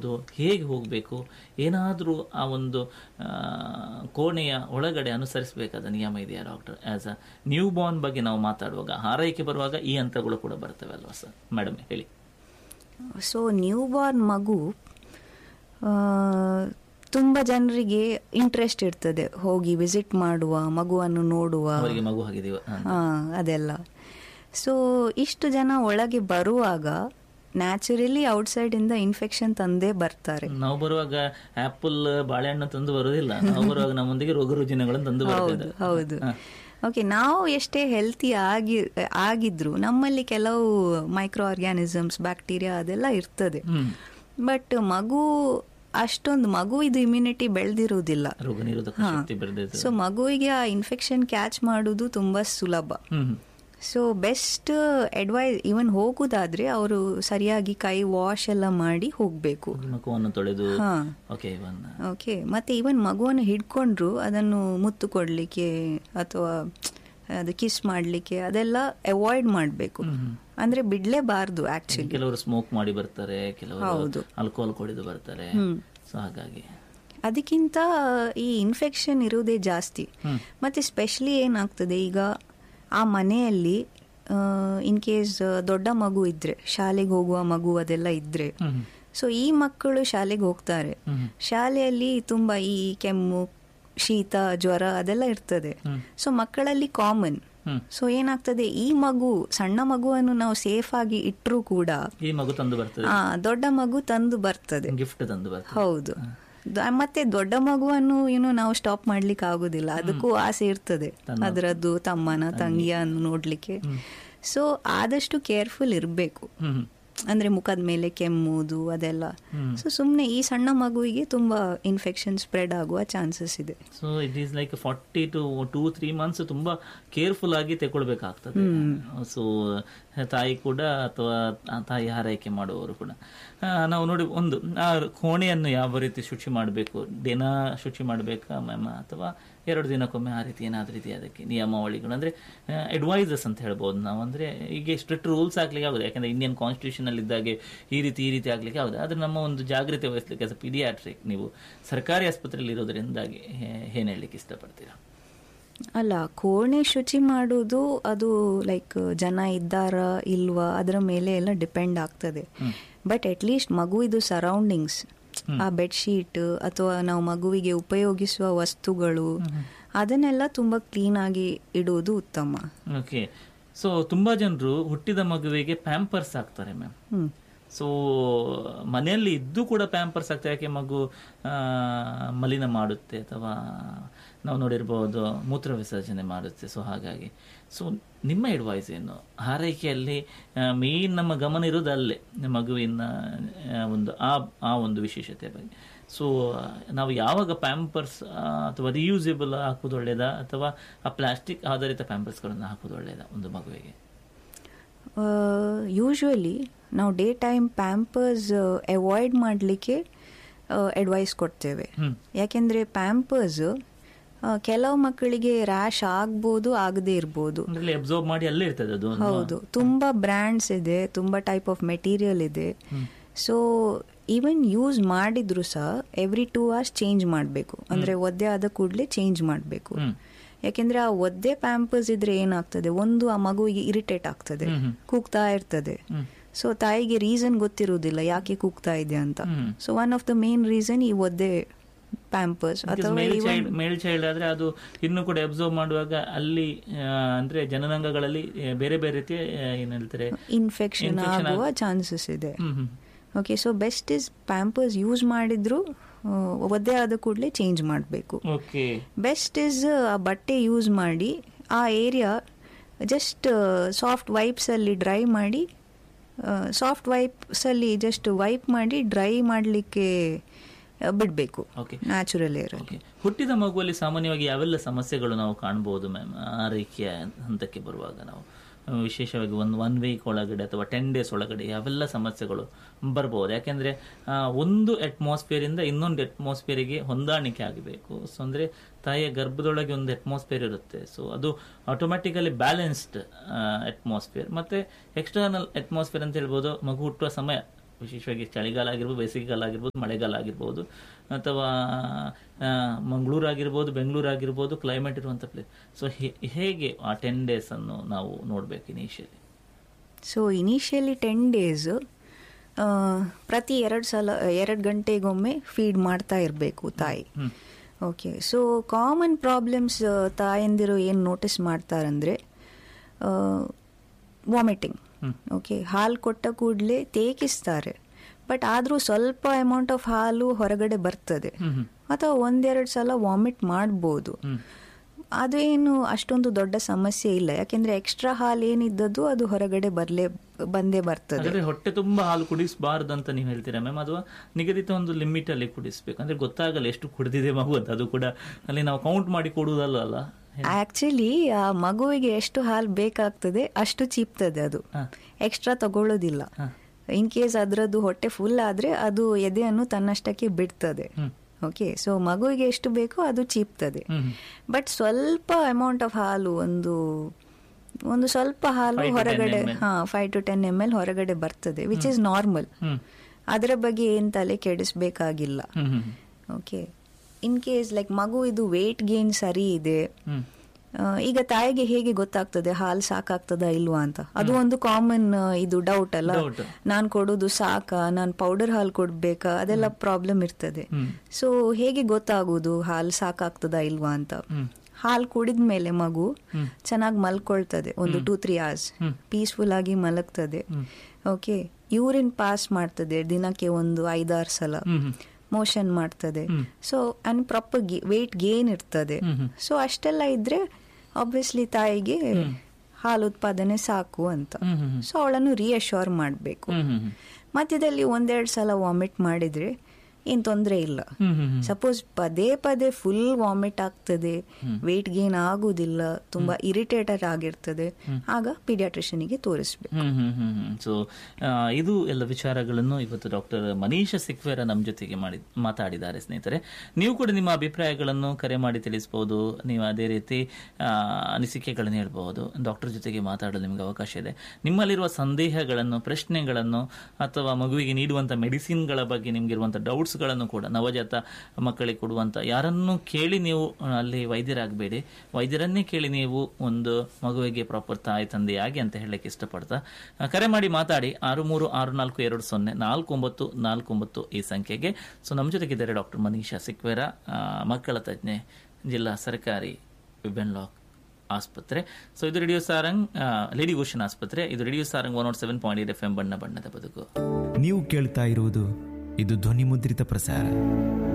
ಹೇಗೆ ಹೋಗಬೇಕು ಏನಾದರೂ ಆ ಒಂದು ಆ, ಕೋಣೆಯ ಒಳಗಡೆ ಅನುಸರಿಸಬೇಕಾದ ನಿಯಮ ಇದೆಯಾ doctor as a newborn ಬಗ್ಗೆ ನಾವು ಮಾತಾಡುವಾಗ ಹಾರೈಕೆ ಬರುವಾಗ ಈ ಹಂತಗಳು ಕೂಡ ಬರ್ತವೆ ಅಲ್ವಾ ಸರ್ ಮೇಡಮ್ ಹೇಳಿ ಸೊ ನ್ಯೂ ಬಾರ್ನ್ ಮಗು ಆ, ತುಂಬ ಜನರಿಗೆ ಇಂಟ್ರೆಸ್ಟ್ ಇರ್ತದೆ ಹೋಗಿ ವಿಸಿಟ್ ಮಾಡುವ ಮಗುವನ್ನು ನೋಡುವ ಅವರಿಗೆ ಮಗು ಆಗಿದೀವ ಹಾ ಅದೆಲ್ಲ ಸೊ ಇಷ್ಟು ಜನ ಒಳಗೆ ಬರುವಾಗ ನ್ಯಾಚುರಲಿ ಔಟ್ಸೈಡ್ ಇಂದ ಇನ್ಫೆಕ್ಷನ್ ತಂದೇ ಬರ್ತಾರೆ ನಾವು ಬರುವಾಗ ಆಪಲ್ ಬಾಳೆಹಣ್ಣು ತಂದು ಬರುವುದಿಲ್ಲ ನಾವು ಬರುವಾಗ ನಮ್ಮೊಂದಿಗೆ ರೋಗ ರುಜಿನಗಳನ್ನು ತಂದು ಹೌದು ಬರ್ತದೆ ಹೌದು ಓಕೆ ನಾವು ಎಷ್ಟೇ ಹೆಲ್ತಿ ಆಗಿ ಆಗಿದ್ರು ನಮ್ಮಲ್ಲಿ ಕೆಲವು ಮೈಕ್ರೋ ಆರ್ಗ್ಯಾನಿಸಮ್ಸ್ ಬ್ಯಾಕ್ಟೀರಿಯಾ ಅದೆಲ್ಲ ಇರ್ತದೆ ಹ್ಮ್ ಬಟ್ ಮಗು ಅಷ್ಟೊಂದು ಮಗು ಇದು ಇಮ್ಯುನಿಟಿ ಬೆಳೆದಿರುವುದಿಲ್ಲ ರೋಗ ನಿರೋಧಕ ಶಕ್ತಿ ಬೆಳೆದಿದೆ ಸೊ ಮಗುವಿಗೆ ಆ ಇನ್ಫೆಕ್ಷನ್ ಕ್ಯಾಚ್ ಮಾಡುವುದು ತುಂಬಾ ಸುಲಭ hmm so best advice even ಹೋಗುದಾದ್ರೆ ಅವರು ಸರಿಯಾಗಿ ಕೈ ವಾಶ್ ಎಲ್ಲ ಮಾಡಿ ಹೋಗ್ಬೇಕು ಮುಖವನ್ನು ತೊಳೆದು ಹಾ. ಓಕೆ ಇವನ್ ಓಕೆ ಮತ್ತೆ ಇವನ್ ಮಗುವನ್ನು ಹಿಡ್ಕೊಂಡ್ರು ಅದನ್ನು ಮುತ್ತು ಕೊಡ್ಲಿಕ್ಕೆ ಅಥವಾ ಅದು ಕಿಸ್ ಮಾಡ್ಲಿಕ್ಕೆ ಅದೆಲ್ಲ ಅವಾಯ್ಡ್ ಮಾಡಬೇಕು ಅಂದ್ರೆ ಬಿಡ್ಲೇಬಾರ್ದು ಆಕ್ಚುಲಿ ಕೆಲವರು ಸ್ಮೋಕ್ ಮಾಡಿ ಬರ್ತಾರೆ ಕೆಲವರು ಹೌದು. ಆಲ್ಕೋಹಾಲ್ ಕುಡಿದು ಬರ್ತಾರೆ ಸೊ ಹಾಗಾಗಿ ಅದಕ್ಕಿಂತ ಈ ಇನ್ಫೆಕ್ಷನ್ ಇರುವುದೇ ಜಾಸ್ತಿ ಹ್ಮ್. ಮತ್ತೆ ಸ್ಪೆಷಲಿ ಏನಾಗ್ತದೆ ಈಗ ಆ ಮನೆಯಲ್ಲಿ ಇನ್ ಕೇಸ್ ದೊಡ್ಡ ಮಗು ಇದ್ರೆ ಶಾಲೆಗೆ ಹೋಗುವ ಮಗು ಅದೆಲ್ಲ ಇದ್ರೆ ಹ್ಮ್ ಸೊ ಈ ಮಕ್ಕಳು ಶಾಲೆಗೆ ಹೋಗ್ತಾರೆ ಹ್ಮ್. ಶಾಲೆಯಲ್ಲಿ ತುಂಬಾ ಈ ಕೆಮ್ಮು ಶೀತ ಜ್ವರ ಅದೆಲ್ಲ ಇರ್ತದೆ ಹ್ಮ್. ಸೊ ಮಕ್ಕಳಲ್ಲಿ ಕಾಮನ್ ಹ್ಮ್ ಸೊ ಏನಾಗ್ತದೆ ಈ ಮಗು ಸಣ್ಣ ಮಗುವನ್ನು ನಾವು ಸೇಫ್ ಆಗಿ ಇಟ್ಟರೂ ಕೂಡ ಈ ಮಗು ತಂದು ಬರ್ತದೆ ಆ ದೊಡ್ಡ ಮಗು ತಂದು ಬರ್ತದೆ ಗಿಫ್ಟ್ ತಂದು ಬರ್ತದೆ ಹೌದು ದ- ಮತ್ತೆ ದೊಡ್ಡ ಮಗುವನ್ನು ಏನು ನಾವು ಸ್ಟಾಪ್ ಮಾಡ್ಲಿಕ್ಕೆ ಆಗುದಿಲ್ಲ ಅದಕ್ಕೂ ಆಸೆ ಇರ್ತದೆ ತನ್ನ- ಅದರದ್ದು ತಮ್ಮನ ತಂಗಿಯನ್ನು ನೋಡ್ಲಿಕ್ಕೆ ಸೊ ಆದಷ್ಟು ಕೇರ್ಫುಲ್ ಇರಬೇಕು ಹ್ಮ್ ಅಂದ್ರೆ ಮುಖದ ಮೇಲೆ ಕೆಮ್ಮುವುದು ಅದೆಲ್ಲ ಹ್ಮ್. ಸೊ ಸುಮ್ಮನೆ ಈ ಸಣ್ಣ ಮಗುವಿಗೆ ತುಂಬಾ ಇನ್ಫೆಕ್ಷನ್ ಸ್ಪ್ರೆಡ್ ಆಗುವ ಚಾನ್ಸಸ್ ಇದೆ so it is like forty two two three months ತುಂಬಾ ಕೇರ್ಫುಲ್ ಆಗಿ ತಗೊಳ್ಬೇಕಾಗ್ತದೆ ಸೊ ತಾಯಿ ಕೂಡ ಅಥವಾ ಆ ತಾಯಿ ಹಾರೈಕೆ ಮಾಡುವವರು ಕೂಡ ಆ, ನಾವು ನೋಡಿ ಒಂದು ಆ ಕೋಣೆಯನ್ನು ಯಾವ ರೀತಿ ಶುಚಿ ಮಾಡಬೇಕು ದಿನ ಶುಚಿ ಮಾಡಬೇಕಾ ಮ್ಯಾಮ್ ಅಥವಾ ಎರಡು ದಿನಕ್ಕೊಮ್ಮೆ ಆ ರೀತಿ ಏನಾದರೂ ಇದೆಯಾ ಅದಕ್ಕೆ ನಿಯಮಾವಳಿಗಳು ಅಂದ್ರೆ ಅಡ್ವೈಸಸ್ ಅಂತ ಹೇಳ್ಬೋದು ನಾವು ಅಂದ್ರೆ ಈಗ ಸ್ಟ್ರಿಕ್ಟ್ ರೂಲ್ಸ್ ಆಗ್ಲಿಕ್ಕೆ ಆಗುದು ಯಾಕಂದ್ರೆ ಇಂಡಿಯನ್ ಕಾನ್ಸ್ಟಿಟ್ಯೂಷನ್ ಅಲ್ಲಿ ಇದ್ದಾಗೆ ಈ ರೀತಿ ಈ ರೀತಿ ಆಗ್ಲಿಕ್ಕೆ ಆಗುದು ಆದ್ರೆ ನಮ್ಮ ಒಂದು ಜಾಗೃತಿ ವಹಿಸ್ಲಿಕ್ಕೆ ಆಸ್ ಪಿಡಿಯಾಟ್ರಿಕ್ ನೀವು ಸರ್ಕಾರಿ ಆಸ್ಪತ್ರೆಯಲ್ಲಿ ಇರೋದ್ರಿಂದಾಗಿ ಏ- ಏನ್ ಹೇಳಲಿಕ್ಕೆ ಇಷ್ಟಪಡ್ತೀರಾ ಅಲ್ಲ ಕೋಣೆ ಶುಚಿ ಮಾಡುವುದು ಅದು ಲೈಕ್ ಜನ ಇದ್ದಾರ ಇಲ್ವಾ ಅದರ ಮೇಲೆ ಎಲ್ಲ ಡಿಪೆಂಡ್ ಆಗ್ತದೆ ಬಟ್ ಅಟ್ ಲೀಸ್ಟ್ ಮಗುವಿದು ಸರೌಂಡಿಂಗ್ಸ್ ಆ ಬೆಡ್ಶೀಟ್ ಅಥವಾ ನಾವು ಮಗುವಿಗೆ ಉಪಯೋಗಿಸುವ ವಸ್ತುಗಳು ಅದನ್ನೆಲ್ಲ ತುಂಬಾ ಕ್ಲೀನ್ ಆಗಿ ಇಡುವುದು ಉತ್ತಮ ಓಕೆ ಸೊ ತುಂಬಾ ಜನರು ಹುಟ್ಟಿದ ಮಗುವಿಗೆ ಪ್ಯಾಂಪರ್ಸ್ ಹಾಕ್ತಾರೆ ಮ್ಯಾಮ್ ಹ್ಮ್ ಸೊ ಮನೆಯಲ್ಲಿ ಇದ್ದು ಕೂಡ ಪ್ಯಾಂಪರ್ಸ್ ಆಗ್ತದೆ ಯಾಕೆ ಮಗು ಆ, ಮಲಿನ ಮಾಡುತ್ತೆ ಅಥವಾ ನಾವು ನೋಡಿರ್ಬೋದು ಮೂತ್ರ ವಿಸರ್ಜನೆ ಮಾಡುತ್ತೆ ಸೊ ಹಾಗಾಗಿ ಸೊ ನಿಮ್ಮ ಅಡ್ವೈಸ್ ಏನು ಆರೈಕೆಯಲ್ಲಿ ಮೇನ್ ನಮ್ಮ ಗಮನ ಇರೋದು ಅಲ್ಲೇ ಮಗುವಿನ ಆ, ಒಂದು ಆ ಆ ಒಂದು ವಿಶೇಷತೆ ಬಗ್ಗೆ ಸೊ ನಾವು ಯಾವಾಗ ಪ್ಯಾಂಪರ್ಸ್ ಅಥವಾ ರಿಯೂಸೇಬಲ್ ಹಾಕೋದು ಒಳ್ಳೇದಾ ಅಥವಾ ಆ ಪ್ಲಾಸ್ಟಿಕ್ ಆಧಾರಿತ ಪ್ಯಾಂಪರ್ಸ್ಗಳನ್ನು ಹಾಕೋದು ಒಳ್ಳೇದಾ ಒಂದು ಮಗುವಿಗೆ ಯೂಶ್ವಲಿ ನಾವು ಡೇ ಟೈಮ್ ಪ್ಯಾಂಪರ್ಸ್ ಅವಾಯ್ಡ್ ಮಾಡಲಿಕ್ಕೆ ಅಡ್ವೈಸ್ ಕೊಡ್ತೇವೆ ಹ್ಮ್. ಯಾಕೆಂದ್ರೆ ಪ್ಯಾಂಪರ್ಸ್ ಕೆಲವು ಮಕ್ಕಳಿಗೆ ರ್ಯಾಶ್ ಆಗ್ಬೋದು ಆಗದೇ ಇರ್ಬೋದು ಅಂದ್ರೆ ಅಬ್ಸರ್ವ್ ಮಾಡಿ ಅಲ್ಲೇ ಇರ್ತದೆ ಅದು ಹೌದು ತುಂಬಾ ಬ್ರ್ಯಾಂಡ್ಸ್ ಇದೆ ತುಂಬಾ ಟೈಪ್ ಆಫ್ ಮೆಟೀರಿಯಲ್ ಇದೆ ಸೊ ಈವನ್ ಯೂಸ್ ಮಾಡಿದ್ರು ಸಹ ಎವ್ರಿ ಟೂ ಅವರ್ಸ್ ಚೇಂಜ್ ಮಾಡಬೇಕು ಅಂದ್ರೆ ಒದ್ದೆ ಆದ ಕೂಡಲೇ ಚೇಂಜ್ ಮಾಡಬೇಕು ಹ್ಮ್. ಯಾಕೆಂದ್ರೆ ಆ ಒದ್ದೆ ಪ್ಯಾಂಪರ್ಸ್ ಇದ್ರೆ ಏನಾಗ್ತದೆ ಒಂದು ಆ ಮಗುವಿಗೆ ಇರಿಟೇಟ್ ಆಗ್ತದೆ ಹ್ಮ್ ಹ್ಮ್. ಕೂಗ್ತಾ ಇರ್ತದೆ ಹ್ಮ್. ಸೊ ತಾಯಿಗೆ ರೀಸನ್ ಗೊತ್ತಿರುವುದಿಲ್ಲ ಯಾಕೆ ಕೂಗ್ತಾ ಇದೆ ಅಂತ hmm. So one of the main reason ಈ ಒದ್ದೆ ಪ್ಯಾಂಪರ್ಸ್ ಅಥವಾ male even- child male child ಆದ್ರೆ ಅದು ಇನ್ನು ಕೂಡ ಅಬ್ಸರ್ವ್ ಮಾಡುವಾಗ ಅಲ್ಲಿ ಆ, ಅಂದ್ರೆ ಜನನಾಂಗಗಳಲ್ಲಿ ಆ, ಬೇರೆ ಬೇರೆ ರೀತಿಯ ಆ, ಏನ್ ಹೇಳ್ತಾರೆ ಇನ್ಫೆಕ್ಷನ್ Infection ಆಗುವ ಆಗ್- ಚಾನ್ಸಸ್ ಇದೆ hmm hmm okay so best is pampers use ಮಾಡಿದ್ರು ಆ, ಒದ್ದೆ ಆದ ಕೂಡಲೇ ಚೇಂಜ್ ಮಾಡಬೇಕು ಓಕೆ ಬೆಸ್ಟ್ ಇಸ್ ಆ ಬಟ್ಟೆ ಯೂಸ್ ಮಾಡಿ ಆ ಏರಿಯಾ ಜಸ್ಟ್ ಸಾಫ್ಟ್ ವೈಪ್ಸಲ್ಲಿ ಡ್ರೈ ಮಾಡಿ ಸಾಫ್ಟ್ ವೈಪ್ಸಲ್ಲಿ ಜಸ್ಟ್ ವೈಪ್ ಮಾಡಿ ಡ್ರೈ ಮಾಡಲಿಕ್ಕೆ ಬಿಡಬೇಕು ಓಕೆ ನ್ಯಾಚುರಲ್ ಏರ್ ಓಕೆ ಹುಟ್ಟಿದ ಮಗುವಲ್ಲಿ ಸಾಮಾನ್ಯವಾಗಿ ಯಾವೆಲ್ಲ ಸಮಸ್ಯೆಗಳು ನಾವು ಕಾಣಬಹುದು ಮ್ಯಾಮ್ ಆರೈಕೆಯ ಹಂತಕ್ಕೆ ಬರುವಾಗ ನಾವು ಆ, ವಿಶೇಷವಾಗಿ ಒಂದು ಒನ್ ವೀಕ್ ಒಳಗಡೆ ಅಥವಾ ಟೆನ್ ಡೇಸ್ ಒಳಗಡೆ ಯಾವೆಲ್ಲ ಸಮಸ್ಯೆಗಳು ಬರ್ಬೋದು ಯಾಕೆಂದ್ರೆ ಆ, ಒಂದು ಅಟ್ಮಾಸ್ಫಿಯರ್ ಇಂದ ಇನ್ನೊಂದು ಅಟ್ಮಾಸ್ಫಿಯರಿಗೆ ಹೊಂದಾಣಿಕೆ ಆಗಬೇಕು ಸೊ ಅಂದ್ರೆ ತಾಯಿಯ ಗರ್ಭದೊಳಗೆ ಒಂದು ಅಟ್ಮಾಸ್ಫಿಯರ್ ಇರುತ್ತೆ ಸೊ ಅದು ಆಟೋಮ್ಯಾಟಿಕಲಿ ಬ್ಯಾಲೆನ್ಸ್ಡ್ ಅಟ್ಮಾಸ್ಫಿಯರ್ ಮತ್ತೆ ಎಕ್ಸ್ಟರ್ನಲ್ ಅಟ್ಮಾಸ್ಫಿಯರ್ ಅಂತ ಹೇಳ್ಬೋದು ಮಗು ಹುಟ್ಟುವ ಸಮಯ ವಿಶೇಷವಾಗಿ ಚಳಿಗಾಲ ಆಗಿರ್ಬೋದು ಬೇಸಿಗೆಗಾಲ ಆಗಿರ್ಬೋದು ಮಳೆಗಾಲ ಆಗಿರ್ಬೋದು ಅಥವಾ ಆ, ಮಂಗಳೂರು ಆಗಿರ್ಬೋದು ಬೆಂಗಳೂರು ಆಗಿರ್ಬೋದು ಕ್ಲೈಮೇಟ್ ಇರುವಂಥ ಪ್ಲೇಸ್ ಸೊ ಹೇಗೆ ಆ ಟೆನ್ ಡೇಸನ್ನು ನಾವು ನೋಡಬೇಕು initially so initially ten days ಪ್ರತಿ ಎರಡು ಸಲ ಎರಡು ಗಂಟೆಗೊಮ್ಮೆ ಫೀಡ್ ಮಾಡ್ತಾ ಇರಬೇಕು ತಾಯಿ ಓಕೆ ಸೊ ಕಾಮನ್ ಪ್ರಾಬ್ಲಮ್ಸ್ ತಾಯಂದಿರು ಏನು ನೋಟಿಸ್ ಮಾಡ್ತಾರಂದ್ರೆ ವಾಮಿಟಿಂಗ್ ಓಕೆ ಹಾಲು ಕೊಟ್ಟ ಕೂಡಲೇ ತೇಕಿಸ್ತಾರೆ ಬಟ್ ಆದರೂ ಸ್ವಲ್ಪ ಅಮೌಂಟ್ ಆಫ್ ಹಾಲು ಹೊರಗಡೆ ಬರ್ತದೆ ಅಥವಾ ಒಂದೆರಡು ಸಲ ವಾಮಿಟ್ ಮಾಡ್ಬೋದು ಅದೇನು ಅಷ್ಟೊಂದು ದೊಡ್ಡ ಸಮಸ್ಯೆ ಇಲ್ಲ ಯಾಕೆಂದ್ರೆ ಎಕ್ಸ್ಟ್ರಾ ಹಾಲು ಏನಿದ್ದದ್ದು ಅದು ಹೊರಗಡೆ ಬರ್ಲೇ ಬಂದೇ ಬರ್ತದೆ ಹಾಗಾದ್ರೆ ಹೊಟ್ಟೆ ತುಂಬಾ ಹಾಲು ಕುಡಿಸಬಾರ್ದು ಅಂತ ನೀವು ಹೇಳ್ತೀರಾ ಮ್ಯಾಮ್ ಅಥವಾ ನಿಗದಿತ ಒಂದು ಲಿಮಿಟ್ ಅಲ್ಲಿ ಕುಡಿಸ್ಬೇಕು ಅಂದ್ರೆ ಗೊತ್ತಾಗಲ್ಲ ಎಷ್ಟು ಕುಡಿದಿದೆ ಮಗು ಅಂತ ಅದು ಕೂಡ ಅಲ್ಲಿ ನಾವು ಕೌಂಟ್ ಮಾಡಿ ಕೊಡುವುದಲ್ಲ ಅಲ್ಲ ಆಕ್ಚುಲಿ ಆ ಮಗುವಿಗೆ ಎಷ್ಟು ಹಾಲು ಬೇಕಾಗ್ತದೆ ಅಷ್ಟು ಚೀಪ್ತದೆ ಅದು ಹಾ. ಎಕ್ಸ್ಟ್ರಾ ತಗೊಳ್ಳೋದಿಲ್ಲ ಹಾ. ಇನ್ ಕೇಸ್ ಅದರದ್ದು ಹೊಟ್ಟೆ ಫುಲ್ ಆದ್ರೆ ಅದು ಎದೆಯನ್ನು ತನ್ನಷ್ಟಕ್ಕೆ ಬಿಡ್ತದೆ ಹ್ಮ್. ಓಕೆ ಸೊ ಮಗುವಿಗೆ ಎಷ್ಟು ಬೇಕೋ ಅದು ಚೀಪ್ತದೆ ಹ್ಮ್ ಬಟ್ ಸ್ವಲ್ಪ ಅಮೌಂಟ್ ಆಫ್ ಹಾಲು ಒಂದು ಒಂದು ಸ್ವಲ್ಪ ಹಾಲು Five to 10 ಹೊರಗಡೆ ml. ಹಾ five to ten M L ಹೊರಗಡೆ ಬರ್ತದೆ ವಿಚ್ ಇಸ್ ನಾರ್ಮಲ್ ಹ್ಮ್ ಅದರ ಬಗ್ಗೆ ಏನ್ ತಲೆ ಕೆಡಿಸ್ಬೇಕಾಗಿಲ್ಲ hmm hmm okay in case like ಮಗು ಇದು ವೇಟ್ ಗೇನ್ ಸರಿ ಇದೆ ಹ್ಮ್ ಆ, ಈಗ ತಾಯಿಗೆ ಹೇಗೆ ಗೊತ್ತಾಗ್ತದೆ ಹಾಲು ಸಾಕಾಗ್ತದಾ ಇಲ್ವಾ ಅಂತ ಅದು ಒಂದು ಕಾಮನ್ ಇದು ಡೌಟ್ ಅಲ್ಲ Doubt. ನಾನ್ ಕೊಡೋದು ಸಾಕಾ ನಾನ್ ಪೌಡರ್ ಹಾಲು ಕೊಡ್ಬೇಕಾ ಅದೆಲ್ಲ ಪ್ರಾಬ್ಲಮ್ ಇರ್ತದೆ ಹ್ಮ್. ಸೊ ಹೇಗೆ ಗೊತ್ತಾಗುದು ಹಾಲು ಸಾಕಾಗ್ತದಾ ಇಲ್ವಾ ಅಂತ ಹ್ಮ್. ಹಾಲು ಕುಡಿದ ಮೇಲೆ ಮಗು ಚೆನ್ನಾಗಿ ಮಲ್ಕೊಳ್ತದೆ ಒಂದು ಟೂ ತ್ರೀ ಅವರ್ಸ್ ಪೀಸ್ಫುಲ್ ಆಗಿ ಮಲಗ್ತದೆ ಓಕೆ ಯೂರಿನ್ ಪಾಸ್ ಮಾಡ್ತದೆ ದಿನಕ್ಕೆ ಒಂದು ಐದಾರು ಸಲ ಹ್ಮ್ ಹ್ಮ್ ಮೋಷನ್ ಮಾಡ್ತದೆ so and proper weight gain ಇರ್ತದೆ ಸೊ ಅಷ್ಟೆಲ್ಲ ಇದ್ರೆ ಆಬ್ವಿಯಸ್ಲಿ ತಾಯಿಗೆ ಹಾಲು ಉತ್ಪಾದನೆ ಸಾಕು ಅಂತ ಹ್ಮ್ ಹ್ಮ್ ಸೊ ಅವಳನ್ನು ರಿಯಶ್ಯೂರ್ ಮಾಡಬೇಕು ಹ್ಮ್ ಹ್ಮ್ ಹ್ಮ್ ಮಧ್ಯದಲ್ಲಿ ಒಂದೆರಡು ಸಲ ವಾಮಿಟ್ ಮಾಡಿದ್ರೆ ಏನ್ ತೊಂದರೆ ಇಲ್ಲ ಹ್ಮ್ ಹ್ಮ್ ಹ್ಮ್ ಸಪೋಸ್ ಪದೇ ಪದೇ ಫುಲ್ ವಾಮಿಟ್ ಆಗ್ತದೆ ವೇಟ್ ಗೇನ್ ಆಗುದಿಲ್ಲ ತುಂಬಾ ಇರಿಟೇಟರ್ ಆಗಿರ್ತದೆ ಆಗ ಪೀಡಿಯಾಟ್ರಿಷನಿಗೆ ತೋರಿಸ್ಬೇಕು ಹ್ಮ್ ಹ್ಮ್ ಹ್ಮ್ ಹ್ಮ್ ಸೊ ಇದು ಎಲ್ಲ ವಿಚಾರಗಳನ್ನು ಇವತ್ತು ಡಾಕ್ಟರ್ ಮನೀಷ ಸಿಕ್ವೇರ ನಮ್ಮ ಜೊತೆಗೆ ಮಾಡಿ ಮಾತಾಡಿದ್ದಾರೆ ಸ್ನೇಹಿತರೆ ನೀವು ಕೂಡ ನಿಮ್ಮ ಅಭಿಪ್ರಾಯಗಳನ್ನು ಕರೆ ಮಾಡಿ ತಿಳಿಸಬಹುದು ನೀವು ಅದೇ ರೀತಿ ಆ, ಅನಿಸಿಕೆಗಳನ್ನು ಹೇಳ್ಬಹುದು ಡಾಕ್ಟರ್ ಜೊತೆಗೆ ಮಾತಾಡಲು ನಿಮಗೆ ಅವಕಾಶ ಇದೆ ನಿಮ್ಮಲ್ಲಿರುವ ಸಂದೇಹಗಳನ್ನು ಪ್ರಶ್ನೆಗಳನ್ನು ಅಥವಾ ಮಗುವಿಗೆ ನೀಡುವಂಥ ಮೆಡಿಸಿನ್ಗಳ ಬಗ್ಗೆ ನಿಮಗಿರುವಂಥ ಡೌಟ್ಸ್ಗಳನ್ನು ಕೂಡ ನವಜಾತ ಮಕ್ಕಳಿಗೆ ಕೊಡುವಂಥ ಯಾರನ್ನು ಕೇಳಿ ನೀವು ಆ, ಅಲ್ಲಿ ವೈದ್ಯರಾಗಬೇಡಿ ವೈದ್ಯರನ್ನೇ ಕೇಳಿ ನೀವು ಒಂದು ಮಗುವಿಗೆ ಪ್ರಾಪರ್ ತಾಯಿ ತಂದೆಯಾಗಿ ಅಂತ ಹೇಳಕ್ಕೆ ಇಷ್ಟಪಡ್ತಾ ಆ, ಕರೆ ಮಾಡಿ ಮಾತಾಡಿ ಆರು ಮೂರು ಆರು ನಾಲ್ಕು ಎರಡು ಸೊನ್ನೆ ನಾಲ್ಕು ಒಂಬತ್ತು ನಾಲ್ಕು ಒಂಬತ್ತು ಈ ಸಂಖ್ಯೆಗೆ ಸೊ ನಮ್ಮ ಜೊತೆಗಿದ್ದಾರೆ ಡಾಕ್ಟರ್ ಮನೀಷಾ ಸಿಕ್ವೇರ ಆ, ಮಕ್ಕಳ ತಜ್ಞೆ ಜಿಲ್ಲಾ ಸರ್ಕಾರಿ ವಿಬೆನ್ ಲಾಕ್ ಆಸ್ಪತ್ರೆ ಸೊ ಇದು ರೇಡಿಯೋ ಸಾರಂಗ್ ಆ, ಲೇಡಿ ಭೂಷಣ್ ಆಸ್ಪತ್ರೆ ಇದು radio Sarang one not seven point eight FM ಎಂ ಬಣ್ಣ ಬಣ್ಣದ ಬದುಕು ನೀವು ಕೇಳ್ತಾ ಇರುವುದು ಇದು ಧ್ವನಿ ಮುದ್ರಿತ ಪ್ರಸಾರ